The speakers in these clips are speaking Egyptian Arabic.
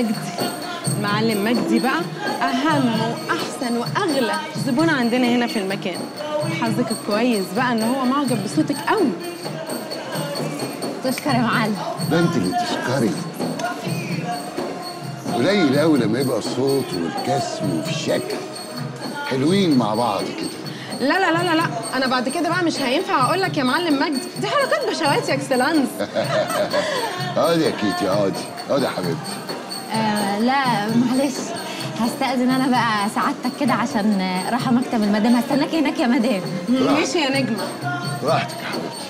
مجدي المعلم مجدي بقى اهم واحسن واغلى زبون عندنا هنا في المكان حظك الكويس بقى ان هو معجب بصوتك قوي تشكر يا معلم ده انت اللي تشكري قليل قوي لما يبقى الصوت والكسم والشكل حلوين مع بعض كده لا لا لا لا لا انا بعد كده بقى مش هينفع اقول لك يا معلم مجدي دي حركات بشوات يا اكسلانس اقعدي يا كيتي اقعدي اقعدي يا حبيبتي آه لا معلش هستأذن انا بقى سعادتك كده عشان آه، رايحه مكتب المدام هستناكي هناك يا مدام ماشي يا نجمه براحتك يا حبيبتي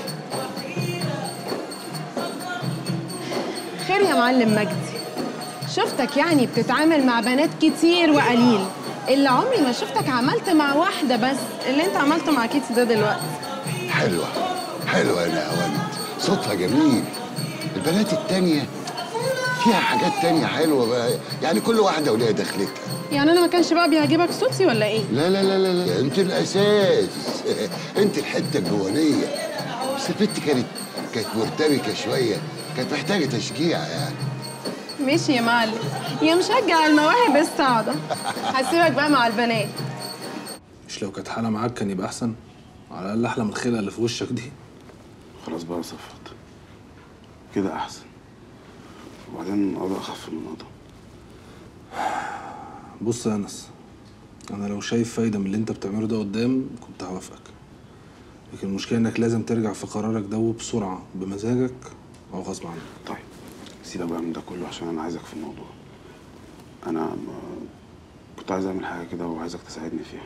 خير يا معلم مجدي شفتك يعني بتتعامل مع بنات كتير وقليل اللي عمري ما شفتك عملت مع واحدة بس اللي انت عملته مع كيتي ده دلوقتي حلوة حلوة يا نهاوند صوتها جميل البنات التانية فيها حاجات تانية حلوة بقى يعني كل واحدة وليها دخلتها يعني انا ما كانش بقى بيعجبك صوتي ولا ايه لا لا لا لا, لا. انت الاساس انت الحته الجوانيه بس البنت كانت كانت مرتبكه شويه كانت محتاجه تشجيع يعني ماشي يا معلم يا مشجع المواهب الصاعدة هسيبك بقى مع البنات مش لو كانت حالة معاك كان يبقى أحسن على الأقل أحلى من الخلقة اللي في وشك دي خلاص بقى يا صفت كده احسن وبعدين الوضع اخف من الوضع بص يا أنس أنا لو شايف فايدة من اللي أنت بتعمله ده قدام كنت هوافقك لكن المشكلة إنك لازم ترجع في قرارك ده وبسرعة بمزاجك أو غصب عنك طيب سيبك بقى من ده كله عشان انا عايزك في الموضوع انا م- كنت عايز اعمل حاجه كده وعايزك تساعدني فيها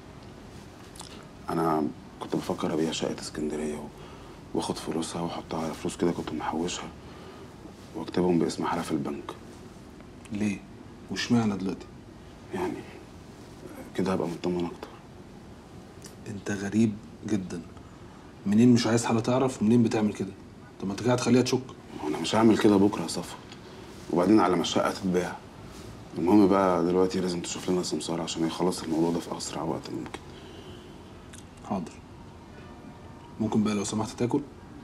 انا كنت بفكر ابيع شقه اسكندريه و- واخد فلوسها واحطها على فلوس كده كنت محوشها واكتبهم باسم حلا في البنك ليه؟ واشمعنى دلوقتي؟ يعني كده هبقى مطمن اكتر أنت غريب جدا منين مش عايز حالة تعرف ومنين بتعمل كده؟ طب ما أنت كده هتخليها تشك انا مش هعمل كده بكره يا صفوت وبعدين على ما الشقه تتباع المهم بقى دلوقتي لازم تشوف لنا سمسار عشان يخلص الموضوع ده في اسرع وقت ممكن حاضر ممكن بقى لو سمحت تاكل؟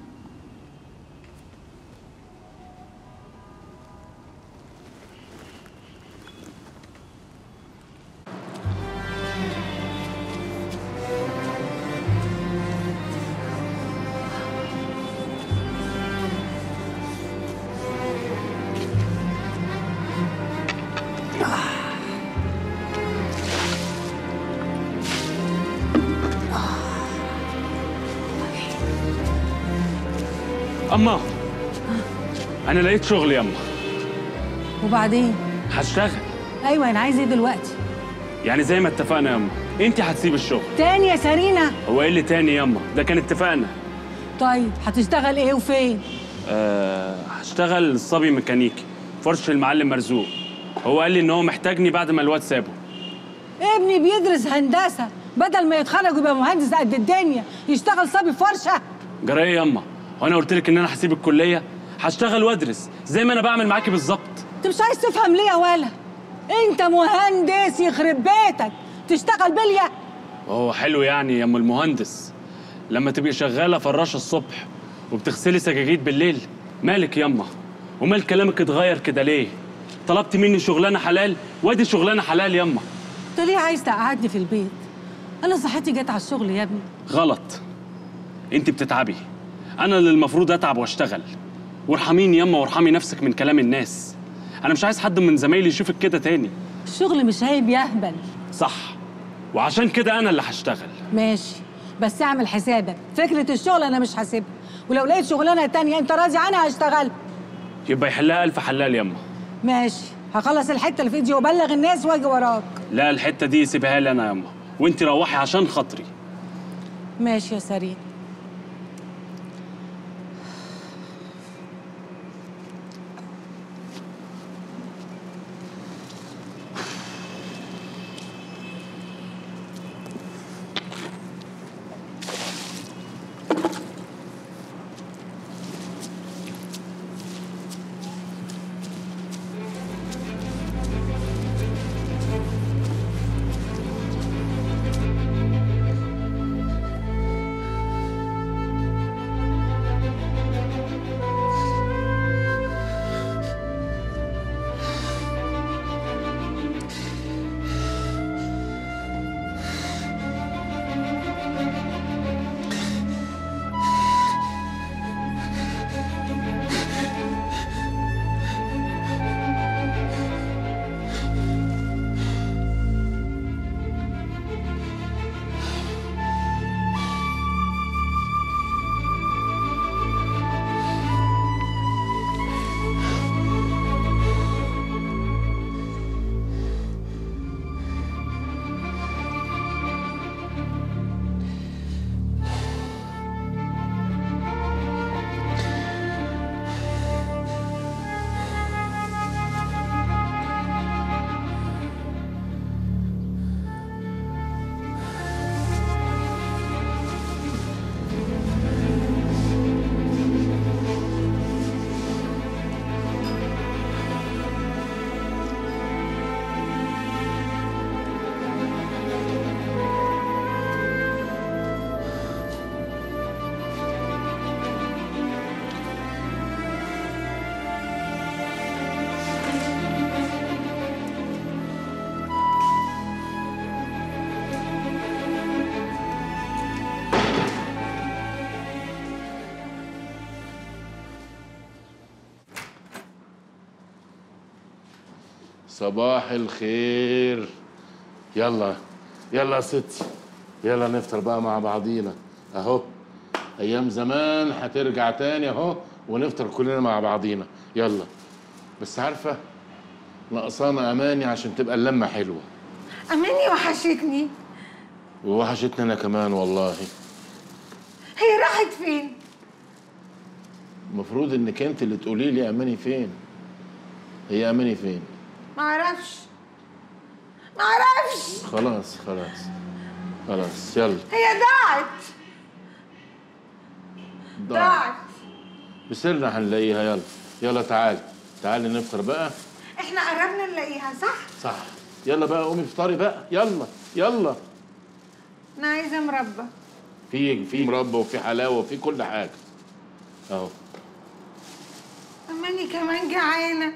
اما انا لقيت شغل ياما وبعدين هشتغل ايوه انا عايز ايه دلوقتي يعني زي ما اتفقنا ياما انت هتسيب الشغل تاني يا سارينا هو ايه اللي تاني ياما ده كان اتفقنا طيب هتشتغل ايه وفين أه هشتغل صبي ميكانيكي فرش المعلم مرزوق هو قال لي ان هو محتاجني بعد ما الواد سابه ابني بيدرس هندسه بدل ما يتخرج ويبقى مهندس قد الدنيا يشتغل صبي فرشه جرى ايه ياما هو انا قلت لك ان انا هسيب الكليه هشتغل وادرس زي ما انا بعمل معاكي بالظبط انت مش عايز تفهم ليه يا ولا انت مهندس يخرب بيتك تشتغل بليه هو حلو يعني يا ام المهندس لما تبقي شغاله فراشه الصبح وبتغسلي سجاجيد بالليل مالك ياما ومال كلامك اتغير كده ليه طلبت مني شغلانه حلال وادي شغلانه حلال ياما انت ليه عايز تقعدني في البيت انا صحتي جت على الشغل يا ابني غلط انت بتتعبي انا اللي المفروض اتعب واشتغل وارحميني ياما وارحمي نفسك من كلام الناس انا مش عايز حد من زمايلي يشوفك كده تاني الشغل مش عيب يهبل صح وعشان كده انا اللي هشتغل ماشي بس اعمل حسابك فكرة الشغل انا مش هسيبها ولو لقيت شغلانة تانية انت راضي عنها هشتغل يبقى يحلها الف حلال ياما ماشي هخلص الحتة اللي في ايدي وابلغ الناس واجي وراك لا الحته دي سيبها لي انا ياما وانت روحي عشان خاطري ماشي يا سرير صباح الخير يلا يلا يا ستي يلا نفطر بقى مع بعضينا اهو ايام زمان هترجع تاني اهو ونفطر كلنا مع بعضينا يلا بس عارفه ناقصانا اماني عشان تبقى اللمه حلوه أماني وحشتني ووحشتني انا كمان والله هي راحت فين؟ المفروض انك انت اللي تقولي لي اماني فين هي اماني فين معرفش معرفش خلاص خلاص خلاص يلا هي ضاعت ضاعت بسرنا هنلاقيها يلا يلا تعالي تعالي نفطر بقى احنا قربنا نلاقيها صح؟ صح يلا بقى قومي افطري بقى يلا يلا أنا عايزة مربى في في مربى وفي حلاوه وفي كل حاجه اهو أماني كمان جعانة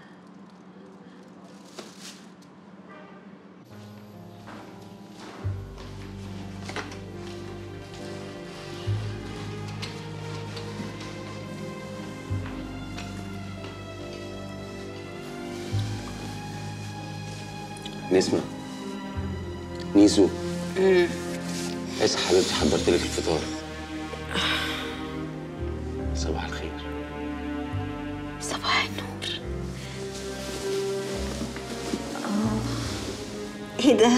نسمة نيسو اصحى حبيبتي حضرت لك الفطار صباح الخير صباح النور آه. ايه ده؟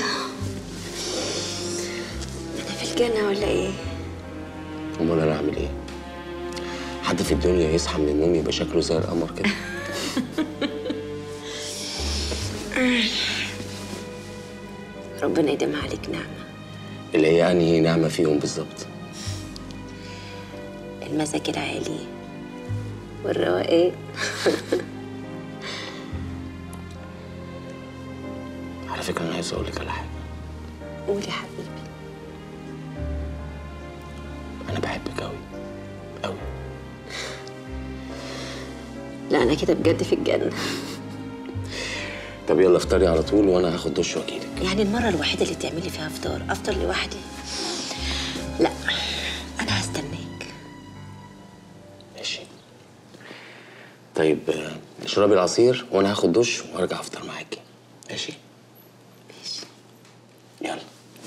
انا في الجنة ولا ايه؟ امال انا اعمل ايه حد في الدنيا يصحى من النوم يبقى شكله زي القمر كده ربنا يديم عليك نعمة اللي هي انهي نعمه فيهم بالظبط المزاج العالي والروقان على فكره انا عايز اقول لك على حاجه قول يا حبيبي انا بحبك قوي قوي لا انا كده بجد في الجنة طب يلا افطري على طول وانا هاخد دش واجيلك يعني المرة الوحيدة اللي تعملي فيها فطار افطر لوحدي لا انا هستناك ماشي طيب آه، اشربي العصير وانا هاخد دش وارجع افطر معاكي ماشي ماشي يلا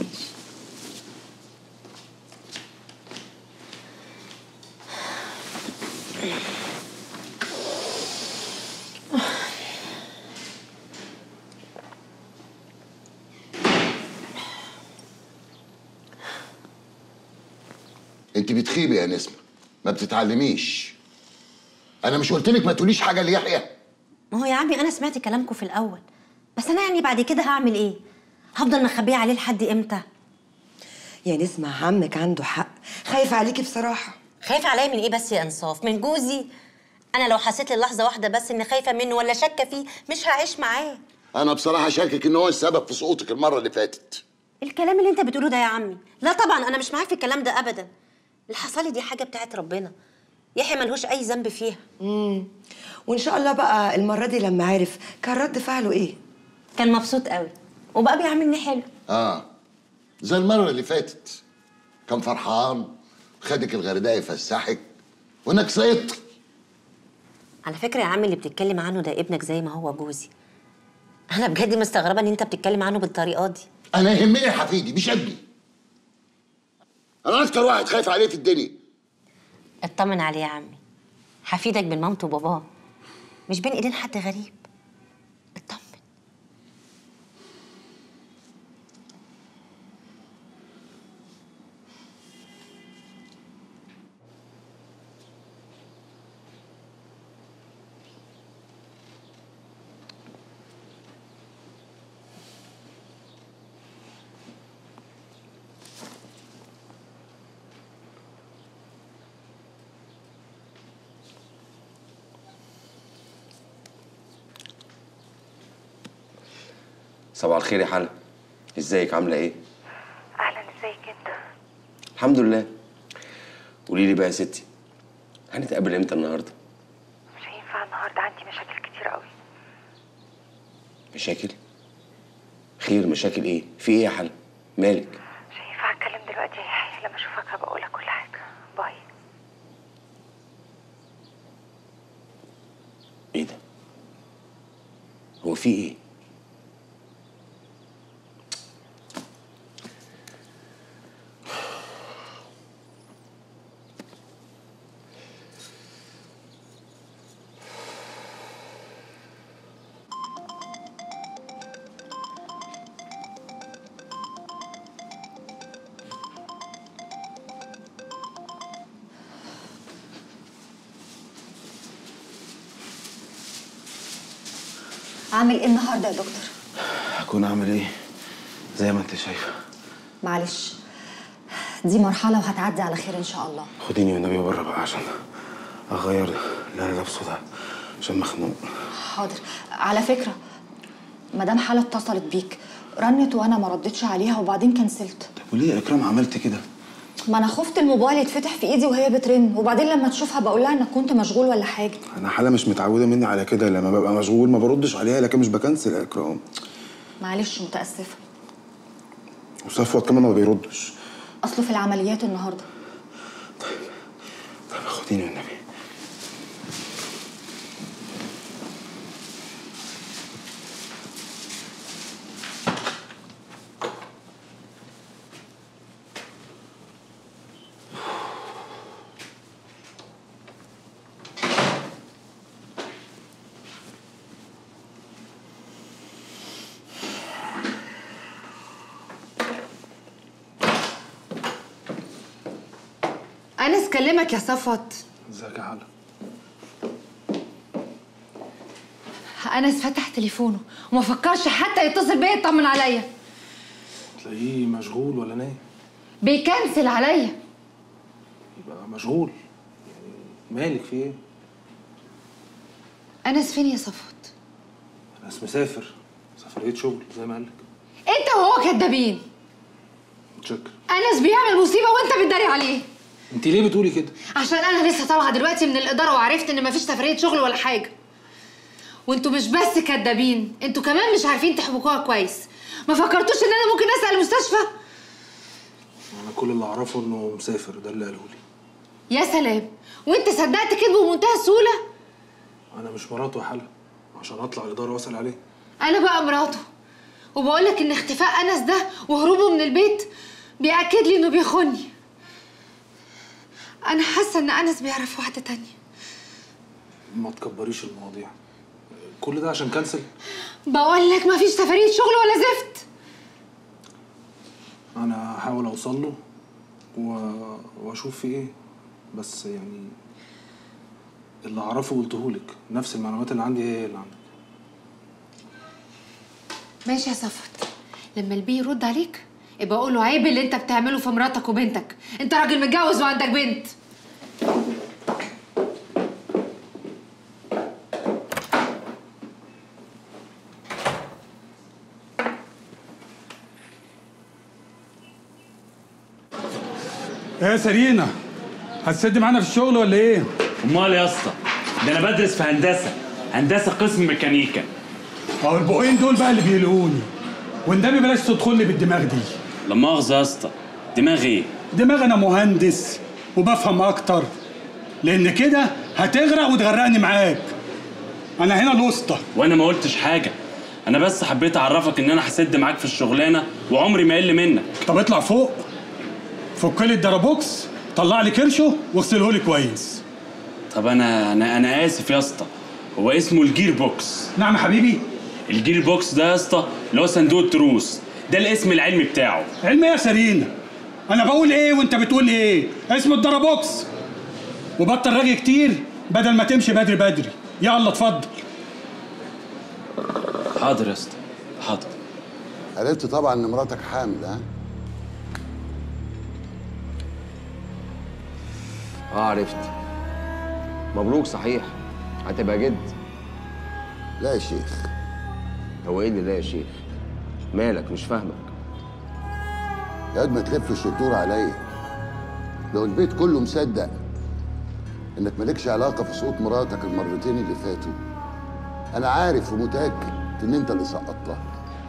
انت بتخيبي يا نسمه ما بتتعلميش انا مش قلت لك ما تقوليش حاجه ليحيى ما هو يا عمي انا سمعت كلامكم في الاول بس انا يعني بعد كده هعمل ايه هفضل مخبيه عليه لحد امتى يا نسمة عمك عنده حق خايف عليكي بصراحة خايفه عليا من ايه بس يا انصاف من جوزي انا لو حسيت للحظه واحده بس اني خايفه منه ولا شاكه فيه مش هعيش معاه انا بصراحه شاكك ان هو السبب في سقوطك المره اللي فاتت الكلام اللي انت بتقوله ده يا عمي لا طبعا انا مش معاك في الكلام ده ابدا اللي حصل لي دي حاجه بتاعت ربنا يحيى ملهوش اي ذنب فيها امم وإن شاء الله بقى المرة دي لما عرف كان رد فعله إيه؟ كان مبسوط قوي وبقى بيعاملني حلو اه زي المره اللي فاتت كان فرحان خدك الغردقه يفسحك وانك سقطت على فكره يا عمي اللي بتتكلم عنه ده ابنك زي ما هو جوزي انا بجد مستغربه ان انت بتتكلم عنه بالطريقه دي انا يهمني حفيدي مش ابني انا اكتر واحد خايف عليه في الدنيا اطمن عليه يا عمي هفيدك بين مامته وباباه مش بين ايدين حد غريب اطمن صباح الخير يا حلا ازيك عامله ايه اهلا ازيك انت الحمد لله قولي لي بقى يا ستي هنتقابل امتى النهارده مش هينفع النهارده عندي مشاكل كتير قوي مشاكل خير مشاكل ايه في ايه يا حلا مالك مش هينفع اتكلم دلوقتي يا يحيى لما اشوفك هبقى اقول لك كل حاجه باي ايه ده هو في ايه عامل ايه النهارده يا دكتور هكون اعمل ايه زي ما انت شايفه معلش دي مرحله وهتعدي على خير ان شاء الله خديني والنبي بره بقى عشان اغير اللي انا لابسه ده عشان مخنوق حاضر على فكره مدام حاله اتصلت بيك رنت وانا ما ردتش عليها وبعدين كنسلت وليه يا اكرام عملت كده ما انا خفت الموبايل يتفتح في ايدي وهي بترن وبعدين لما تشوفها بقول لها انك كنت مشغول ولا حاجه انا حاله مش متعوده مني على كده لما ببقى مشغول ما بردش عليها لكن مش بكنسل يا اكرام معلش متاسفه وصفوت كمان ما بيردش اصله في العمليات النهارده طب خديني والنبي انس كلمك يا صفوت ازيك يا حلا انس فتح تليفونه وما فكرش حتى يتصل بيا يطمن عليا تلاقيه مشغول ولا نايم بيكنسل عليا يبقى مشغول يعني مالك في ايه انس فين يا صفوت انا مسافر سفريه شغل زي ما قالك انت وهو كدابين متشكر انس بيعمل مصيبه وانت بتداري عليه انت ليه بتقولي كده عشان انا لسه طالعه دلوقتي من الاداره وعرفت ان مفيش سفريه شغل ولا حاجه وانتوا مش بس كدابين انتوا كمان مش عارفين تحبكوها كويس ما فكرتوش ان انا ممكن اسال المستشفى انا كل اللي اعرفه انه مسافر ده اللي قاله لي يا سلام وانت صدقت كذبه بمنتهى السهوله انا مش مراته يا حلا عشان اطلع الاداره واسال عليه انا بقى مراته وبقول لك ان اختفاء انس ده وهروبه من البيت بياكد لي انه بيخوني انا حاسه ان انس بيعرف واحده تانية ما تكبريش المواضيع كل ده عشان كنسل بقول لك مفيش سفريه شغل ولا زفت انا هحاول اوصل له و... واشوف في ايه بس يعني اللي اعرفه قلتهولك نفس المعلومات اللي عندي هي اللي عندك ماشي يا صفوت لما البي يرد عليك يبقى قول له عيب اللي انت بتعمله في مراتك وبنتك انت راجل متجوز وعندك بنت ايه يا سرينا هتسد معانا في الشغل ولا ايه؟ امال يا اسطى ده انا بدرس في هندسه هندسه قسم ميكانيكا اهو البقين دول بقى اللي بيقلقوني والنبي بلاش تدخل لي بالدماغ دي لا مؤاخذه يا اسطى دماغي ايه دماغ انا مهندس وبفهم اكتر لان كده هتغرق وتغرقني معاك انا هنا الوسطى وانا ما قلتش حاجه انا بس حبيت اعرفك ان انا هسد معاك في الشغلانه وعمري ما اقل منك طب اطلع فوق فك لي الدرابوكس طلع لي كرشه واغسله لي كويس طب انا انا انا اسف يا اسطى هو اسمه الجير بوكس نعم يا حبيبي الجير بوكس ده يا اسطى اللي هو صندوق التروس ده الاسم العلمي بتاعه علم ايه يا سرينا انا بقول ايه وانت بتقول ايه اسمه الدرابوكس وبطل رغي كتير بدل ما تمشي بدري بدري يلا اتفضل حاضر يا اسطى حاضر عرفت طبعا ان مراتك حامل ها اه عرفت مبروك صحيح هتبقى جد لا يا شيخ هو ايه اللي لا يا شيخ مالك مش فاهمك يا قد ما تلف الشطور عليا لو البيت كله مصدق انك مالكش علاقه في سقوط مراتك المرتين اللي فاتوا انا عارف ومتاكد ان انت اللي سقطتها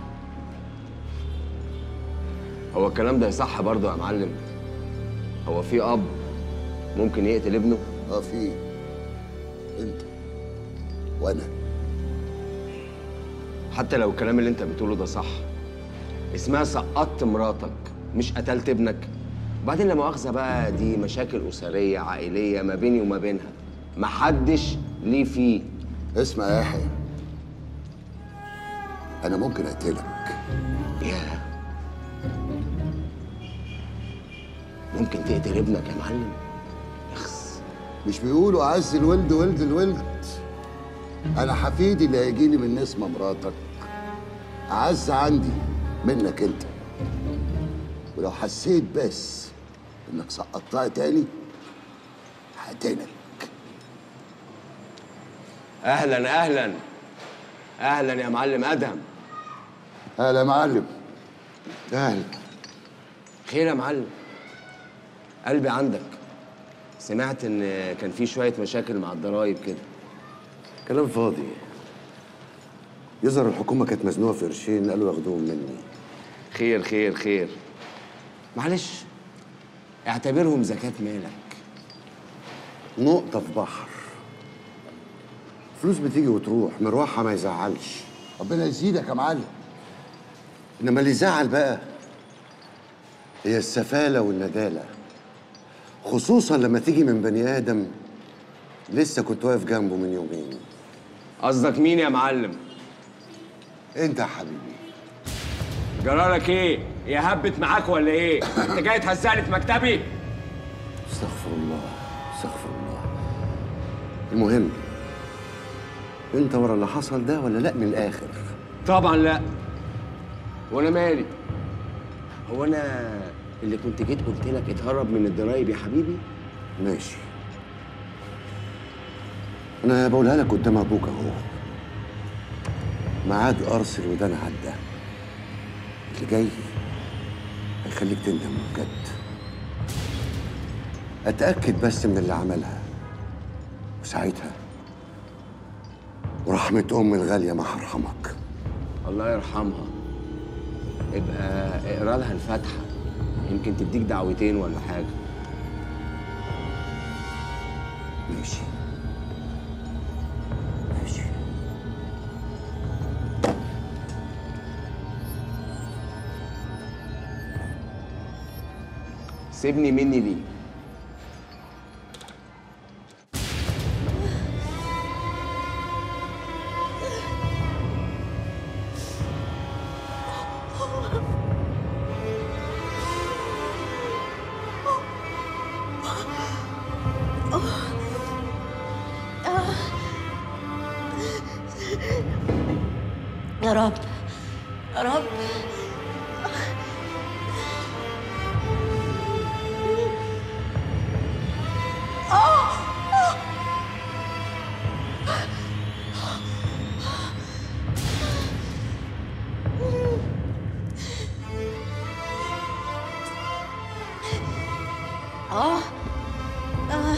هو الكلام ده يصح برضه يا معلم هو في اب ممكن يقتل ابنه اه في انت وانا حتى لو الكلام اللي انت بتقوله ده صح اسمها سقطت مراتك مش قتلت ابنك وبعدين لا مؤاخذه بقى دي مشاكل اسريه عائليه ما بيني وما بينها محدش ليه فيه اسمع يا يحيى انا ممكن اقتلك ياه ممكن تقتل ابنك يا معلم مش بيقولوا عز الولد ولد الولد انا حفيدي اللي هيجيلي من نسمه مراتك اعز عندي منك انت ولو حسيت بس انك سقطتها تاني هقتلك اهلا اهلا اهلا يا معلم ادهم اهلا يا معلم اهلا خير يا معلم قلبي عندك سمعت ان كان في شويه مشاكل مع الضرايب كده كلام فاضي يظهر الحكومه كانت مزنوقه في قرشين قالوا ياخدوهم مني خير خير خير معلش اعتبرهم زكاة مالك نقطه في بحر فلوس بتيجي وتروح مروحها ما يزعلش ربنا يزيدك يا معلم انما اللي يزعل بقى هي السفاله والنداله خصوصا لما تيجي من بني ادم لسه كنت واقف جنبه من يومين قصدك مين يا معلم انت يا حبيبي جرالك ايه يا هبت معاك ولا ايه انت جاي تهزقني في مكتبي استغفر الله استغفر الله المهم انت ورا اللي حصل ده ولا لا من الاخر طبعا لا وانا مالي هو انا اللي كنت جيت قلت لك اتهرب من الضرايب يا حبيبي ماشي انا بقولها لك قدام ابوك اهو ميعاد قرص الودان عدى اللي جاي هيخليك تندم بجد اتاكد بس من اللي عملها وساعتها ورحمه امي الغاليه ما هرحمك الله يرحمها ابقى اقرا لها الفاتحه يمكن تديك دعوتين ولا حاجه ماشي ماشي سيبني مني دي يا رب يا رب اه آه.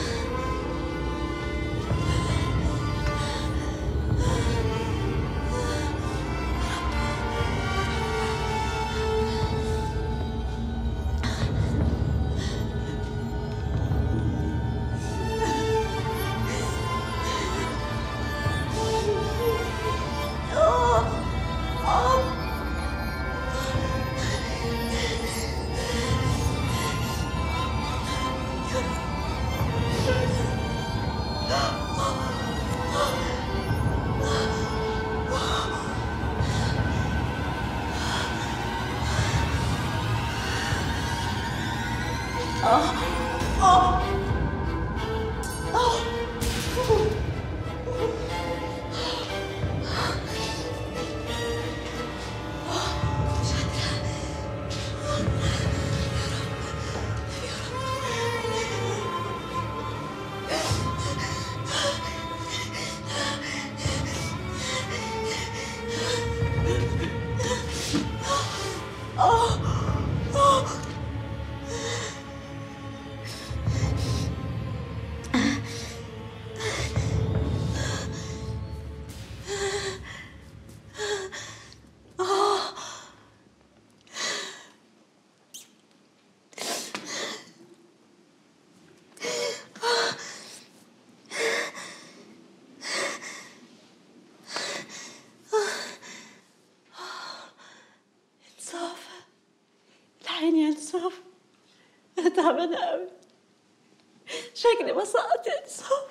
انصاف العين يا انصاف انا تعبانه قوي شكلي بسقط يا انصاف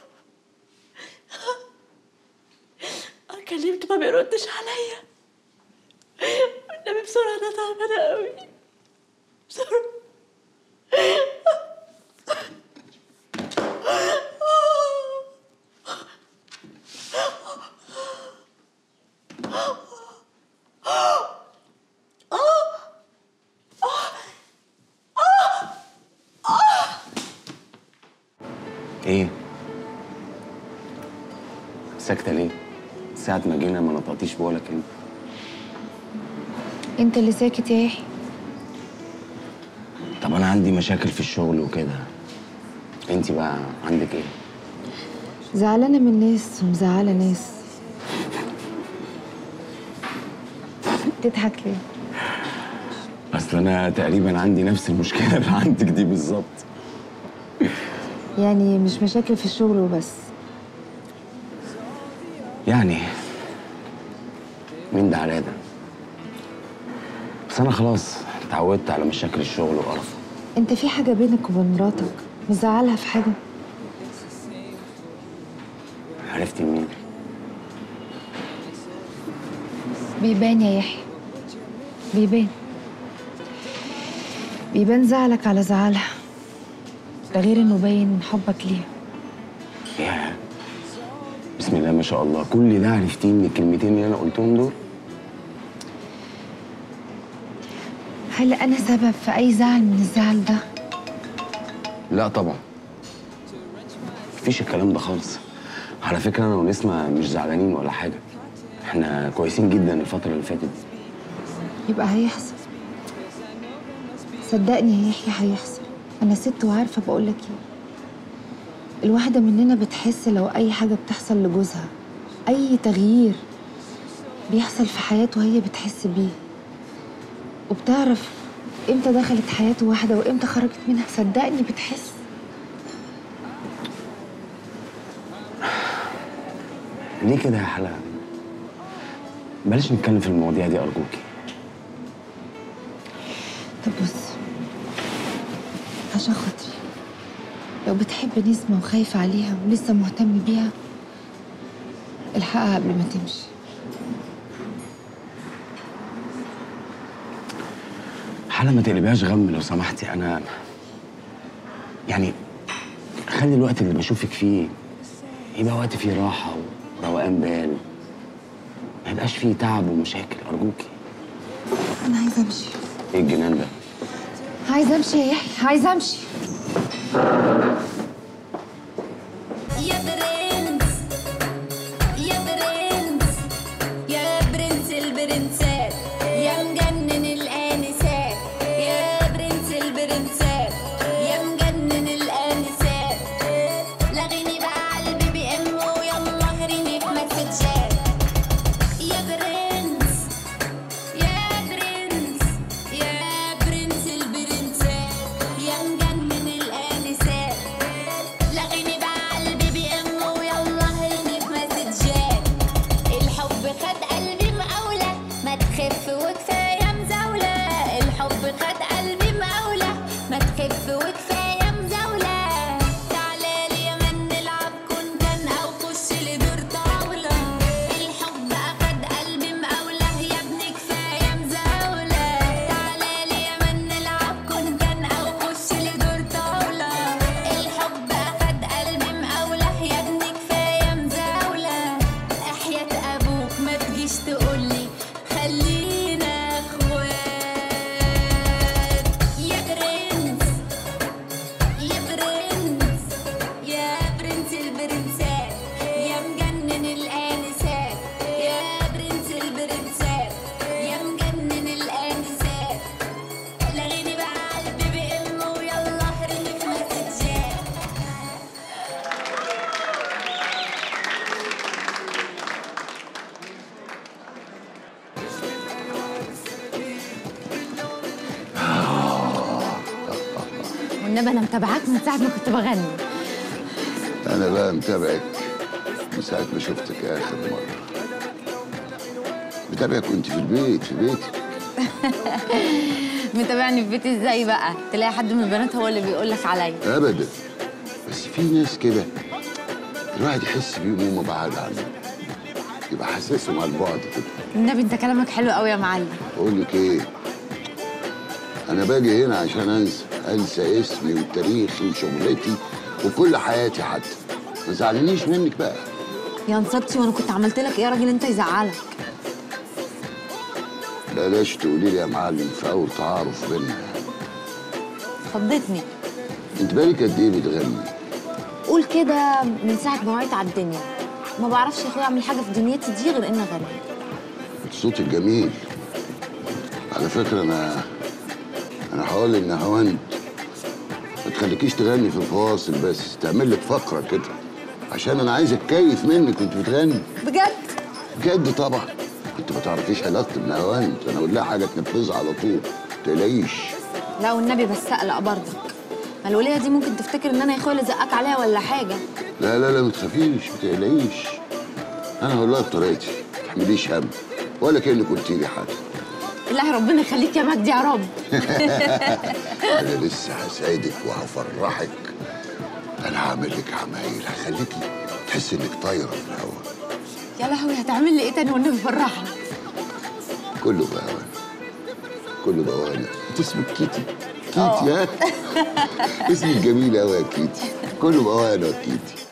انا كلمت ما بيردش عليا والنبي بسرعه انا تعبانه قوي بسرعه ايه ساكته ليه ساعه ما جينا ما نطقتيش بولا كلمه انت اللي ساكت يا يحيى طب انا عندي مشاكل في الشغل وكده انت بقى عندك ايه زعلانه من ناس ومزعله ناس تضحك ليه اصل انا تقريبا عندي نفس المشكله اللي عندك دي بالظبط يعني مش مشاكل في الشغل وبس يعني مين ده على ده بس انا خلاص اتعودت على مشاكل الشغل وقرفه انت في حاجه بينك وبين مراتك مزعلها في حاجه عرفتي مين بيبان يا يحيى بيبان بيبان زعلك على زعلها ده غير انه باين حبك ليها يا بسم الله ما شاء الله كل ده عرفتيه من الكلمتين اللي انا قلتهم دول هل انا سبب في اي زعل من الزعل ده لا طبعا مفيش الكلام ده خالص على فكره انا ونسمه مش زعلانين ولا حاجه احنا كويسين جدا الفتره اللي فاتت دي يبقى هيحصل صدقني يا يحيى هيحصل انا ست وعارفه بقولك ايه الواحده مننا بتحس لو اي حاجه بتحصل لجوزها اي تغيير بيحصل في حياته هي بتحس بيه وبتعرف امتى دخلت حياته واحده وامتى خرجت منها صدقني بتحس ليه كده يا حلا بلاش نتكلم في المواضيع دي ارجوكي طب بص عشان خاطري لو بتحب نسمة وخايفة عليها ولسه مهتم بيها الحقها قبل ما تمشي حلا ما تقلبيهاش غم لو سمحتي انا يعني خلي الوقت اللي بشوفك فيه يبقى وقت فيه راحه وروقان بال ما يبقاش فيه تعب ومشاكل ارجوكي أنا عايزة أمشي ايه الجنان ده عايزة أمشي يا يحيى عايزة أمشي يا برنس يا برنس يا برنس البرنسات يا مجنن الآنسات يا برنس البرنسات يا مجنن الآنسات لغيني بقى على البي بي ام ويلا هريني في مسجات يا برنس يا برنس يا برنس البرنسات يا مجنن الآنسات لغيني بقى على البي بي ام ويلا هريني في مسجات الحب خد قلبي مقاولة ما تخف وكفاية مزاولة الحب خد قلبي مقاولة ما تخف وكفاية مزاولة تعالى لي يا من نلعب كونتان أو خش لي دور طاولة الحب أخد قلبي مقاولة يا ابني كفاية مزاولة تعالى لي يا من نلعب كونتان أو خش لي دور طاولة الحب أخد قلبي مقاولة يا ابني كفاية مزاولة أحياء أبوك ما تجيش تقولي خلينا اخوات يا برنس يا برنس يا برنس البرنسات يا مجنن الآنسات يا برنس البرنسات يا مجنن الآنسات لغيني بقى على البي بي ام ويلا هرني في مسجات والنبي انا متابعاك من ساعه ما كنت بغني انا بقى متابعك من ساعه ما شفتك اخر مره متابعك وانت في البيت في بيتي متابعني في بيتي ازاي بقى تلاقي حد من البنات هو اللي بيقول لك عليا ابدا بس في ناس كده الواحد يحس بيهم وهم بعاد عنه يبقى حاسسهم على البعد كده النبي انت كلامك حلو قوي يا معلم اقول لك ايه انا باجي هنا عشان انسى انسى اسمي وتاريخي وشغلتي وكل حياتي حتى ما زعلنيش منك بقى يا نصبتي وانا كنت عملت لك ايه يا راجل انت يزعلك بلاش تقولي لي يا معلم في اول تعارف بينا خضتني انت بالك قد ايه بتغني قول كده من ساعه ما وعيت على الدنيا ما بعرفش يا اخويا اعمل حاجه في دنيتي دي غير اني اغني الصوت الجميل على فكرة أنا أنا هقول إن هوند ما تخليكيش تغني في الفواصل بس تعمل لك فقرة كده عشان أنا عايز أتكيف منك وأنت بتغني بجد بجد طبعا أنت ما تعرفيش علاقتي بن هوند أنا أقول لها حاجة تنفذها على طول ما تقلقيش لا والنبي بس اقلق برضك ما الوليه دي ممكن تفتكر ان انا يا اخويا اللي زقك عليها ولا حاجه لا لا لا ما تخافيش ما تقلقيش أنا هقول لها بطريقتي ما تحمليش هم ولا كأنك قلتي لي حاجة الله ربنا يخليك يا مجدي يا رب أنا لسه هسعدك وهفرحك أنا هعمل لك عمايل هخليكي تحسي إنك طايرة في الهواء يا لهوي هتعمل لي ايه تاني والنبي فرحني كله بهوان كله بهوانة انت اسمك كيتي كيتي ها اسمك جميل قوي يا كيتي كله بهوانة يا كيتي